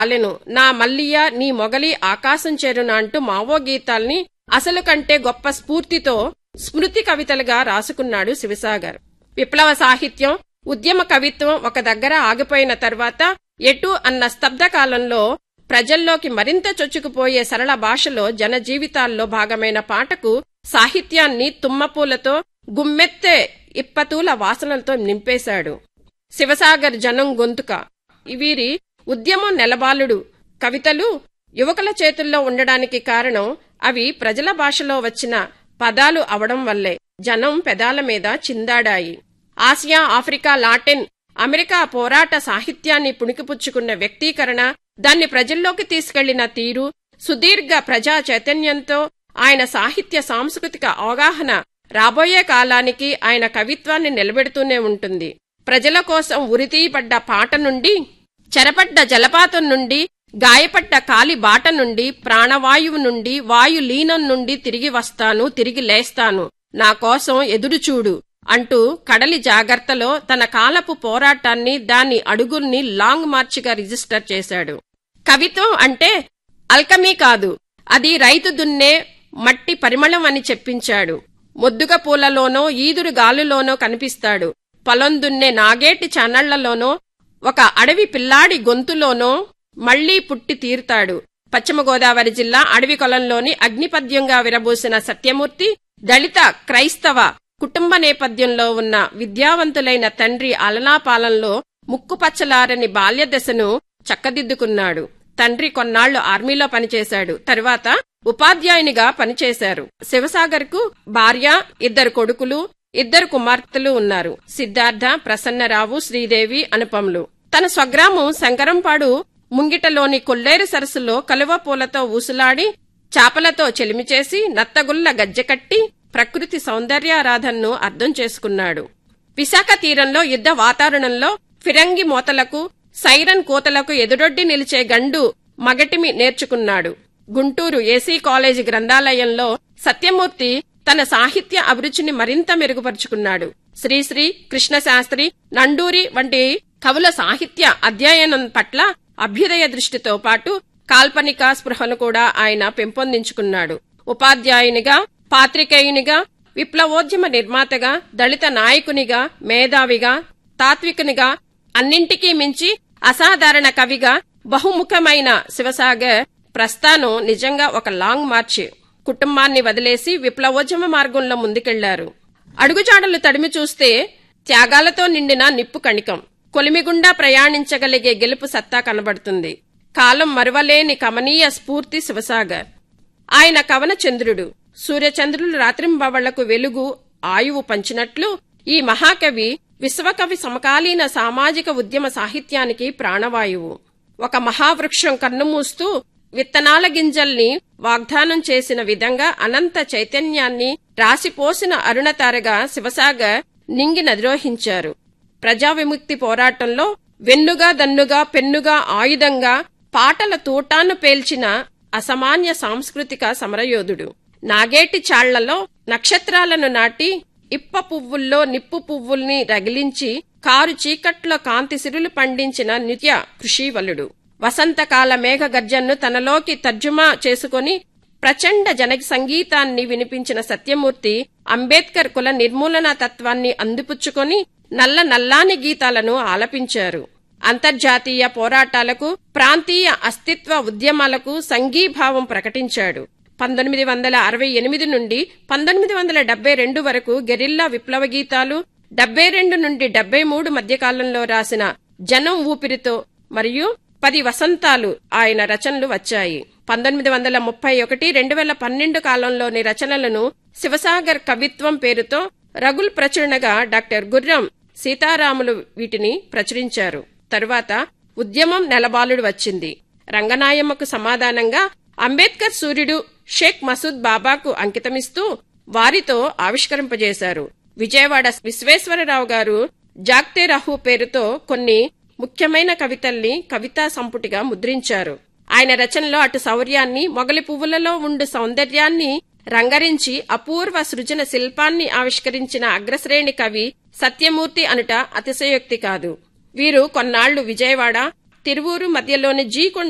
అలెను నా మల్లియ నీ మొగలి ఆకాశం చేరున అంటూ మావో గీతాల్ని అసలు కంటే గొప్ప స్ఫూర్తితో స్మృతి కవితలుగా రాసుకున్నాడు శివసాగర్ విప్లవ సాహిత్యం ఉద్యమ కవిత్వం ఒక దగ్గర ఆగిపోయిన తర్వాత ఎటు అన్న స్తబ్ద కాలంలో ప్రజల్లోకి మరింత చొచ్చుకుపోయే సరళ భాషలో జన జీవితాల్లో భాగమైన పాటకు సాహిత్యాన్ని తుమ్మపూలతో గుమ్మెత్తే ఇప్పతూల వాసనలతో నింపేశాడు శివసాగర్ జనం గొంతుక వీరి ఉద్యమం నెలబాలుడు కవితలు యువకుల చేతుల్లో ఉండడానికి కారణం అవి ప్రజల భాషలో వచ్చిన పదాలు అవడం వల్లే జనం పెదాల మీద చిందాడాయి ఆసియా ఆఫ్రికా లాటిన్ అమెరికా పోరాట సాహిత్యాన్ని పుణికిపుచ్చుకున్న వ్యక్తీకరణ దాన్ని ప్రజల్లోకి తీసుకెళ్లిన తీరు సుదీర్ఘ ప్రజా చైతన్యంతో ఆయన సాహిత్య సాంస్కృతిక అవగాహన రాబోయే కాలానికి ఆయన కవిత్వాన్ని నిలబెడుతూనే ఉంటుంది ప్రజల కోసం ఉరితీయబడ్డ పాట నుండి చెరపడ్డ జలపాతం నుండి గాయపడ్డ కాలి బాట నుండి ప్రాణవాయువు నుండి వాయు లీనం నుండి తిరిగి వస్తాను తిరిగి లేస్తాను నా కోసం ఎదురుచూడు అంటూ కడలి జాగ్రత్తలో తన కాలపు పోరాటాన్ని దాని అడుగుల్ని లాంగ్ మార్చిగా రిజిస్టర్ చేశాడు కవిత్వం అంటే అల్కమీ కాదు అది రైతు దున్నే మట్టి పరిమళం అని చెప్పించాడు మొద్దుగ పూలలోనో ఈదురు గాలులోనో కనిపిస్తాడు పొలం దున్నే నాగేటి చానళ్లలోనో ఒక అడవి పిల్లాడి గొంతులోనో మళ్లీ పుట్టి తీరుతాడు పశ్చిమ గోదావరి జిల్లా అడవి కొలంలోని అగ్నిపద్యంగా విరబూసిన సత్యమూర్తి దళిత క్రైస్తవ కుటుంబ నేపథ్యంలో ఉన్న విద్యావంతులైన తండ్రి అలనాపాలనలో ముక్కుపచ్చలారని బాల్యదశను చక్కదిద్దుకున్నాడు తండ్రి కొన్నాళ్లు ఆర్మీలో పనిచేశాడు తరువాత ఉపాధ్యాయునిగా పనిచేశారు శివసాగర్ కు భార్య ఇద్దరు కొడుకులు ఇద్దరు కుమార్తెలు ఉన్నారు సిద్ధార్థ ప్రసన్నరావు శ్రీదేవి అనుపములు తన స్వగ్రామం శంకరంపాడు ముంగిటలోని కొల్లేరు సరస్సులో కలువ పూలతో ఊసులాడి చాపలతో చెలిమి చేసి నత్తగుల్ల గజ్జెకట్టి ప్రకృతి సౌందర్యారాధనను అర్థం చేసుకున్నాడు విశాఖ తీరంలో యుద్ధ వాతావరణంలో ఫిరంగి మోతలకు సైరన్ కోతలకు ఎదురొడ్డి నిలిచే గండు మగటిమి నేర్చుకున్నాడు గుంటూరు ఏసీ కాలేజీ గ్రంథాలయంలో సత్యమూర్తి తన సాహిత్య అభిరుచిని మరింత మెరుగుపరుచుకున్నాడు శ్రీశ్రీ కృష్ణశాస్త్రి నండూరి వంటి కవుల సాహిత్య అధ్యయనం పట్ల అభ్యుదయ దృష్టితో పాటు కాల్పనిక స్పృహను కూడా ఆయన పెంపొందించుకున్నాడు ఉపాధ్యాయునిగా పాత్రికేయునిగా విప్లవోద్యమ నిర్మాతగా దళిత నాయకునిగా మేధావిగా తాత్వికునిగా అన్నింటికీ మించి అసాధారణ కవిగా బహుముఖమైన శివసాగర్ ప్రస్థానం నిజంగా ఒక లాంగ్ మార్చ్ కుటుంబాన్ని వదిలేసి విప్లవోద్యమ మార్గంలో ముందుకెళ్లారు అడుగుజాడలు తడిమి చూస్తే త్యాగాలతో నిండిన నిప్పు కణికం కొలిమిగుండా ప్రయాణించగలిగే గెలుపు సత్తా కనబడుతుంది కాలం మరువలేని కమనీయ స్ఫూర్తి శివసాగర్ ఆయన కవన చంద్రుడు సూర్యచంద్రులు రాత్రింబవళ్లకు వెలుగు ఆయువు పంచినట్లు ఈ మహాకవి విశ్వకవి సమకాలీన సామాజిక ఉద్యమ సాహిత్యానికి ప్రాణవాయువు ఒక మహావృక్షం కన్నుమూస్తూ విత్తనాల గింజల్ని వాగ్దానం చేసిన విధంగా అనంత చైతన్యాన్ని రాసిపోసిన అరుణతారగా శివసాగర్ నింగి నదిరోహించారు ప్రజా విముక్తి పోరాటంలో వెన్నుగా దన్నుగా పెన్నుగా ఆయుధంగా పాటల తూటాను పేల్చిన అసమాన్య సాంస్కృతిక సమరయోధుడు నాగేటి చాళ్లలో నక్షత్రాలను నాటి ఇప్ప పువ్వుల్లో నిప్పు పువ్వుల్ని రగిలించి కారు చీకట్లో కాంతి సిరులు పండించిన నిత్య కృషివలుడు వసంతకాల మేఘ గర్జన్ను తనలోకి తర్జుమా చేసుకొని ప్రచండ జన సంగీతాన్ని వినిపించిన సత్యమూర్తి అంబేద్కర్ కుల నిర్మూలనా తత్వాన్ని అందిపుచ్చుకొని నల్ల నల్లాని గీతాలను ఆలపించారు అంతర్జాతీయ పోరాటాలకు ప్రాంతీయ అస్తిత్వ ఉద్యమాలకు సంఘీభావం ప్రకటించాడు పంతొమ్మిది వందల అరవై ఎనిమిది నుండి పంతొమ్మిది వందల డెబ్బై రెండు వరకు గెరిల్లా విప్లవ గీతాలు డెబ్బై రెండు నుండి డెబ్బై మూడు మధ్యకాలంలో రాసిన జనం ఊపిరితో మరియు పది వసంతాలు ఆయన రచనలు వచ్చాయి పంతొమ్మిది వందల ముప్పై ఒకటి రెండు వేల పన్నెండు కాలంలోని రచనలను శివసాగర్ కవిత్వం పేరుతో రగుల్ ప్రచురణగా డాక్టర్ గుర్రం సీతారాములు వీటిని ప్రచురించారు తరువాత ఉద్యమం నెలబాలుడు వచ్చింది రంగనాయమ్మకు సమాధానంగా అంబేద్కర్ సూర్యుడు షేక్ మసూద్ బాబాకు అంకితమిస్తూ వారితో ఆవిష్కరింపజేశారు విజయవాడ విశ్వేశ్వరరావు గారు జాగ్తే రహు పేరుతో కొన్ని ముఖ్యమైన కవితల్ని కవితా సంపుటిగా ముద్రించారు ఆయన రచనలో అటు శౌర్యాన్ని మొగలి పువ్వులలో ఉండు సౌందర్యాన్ని రంగరించి అపూర్వ సృజన శిల్పాన్ని ఆవిష్కరించిన అగ్రశ్రేణి కవి సత్యమూర్తి అనుట అతిశయోక్తి కాదు వీరు కొన్నాళ్లు విజయవాడ తిరువూరు మధ్యలోని జీ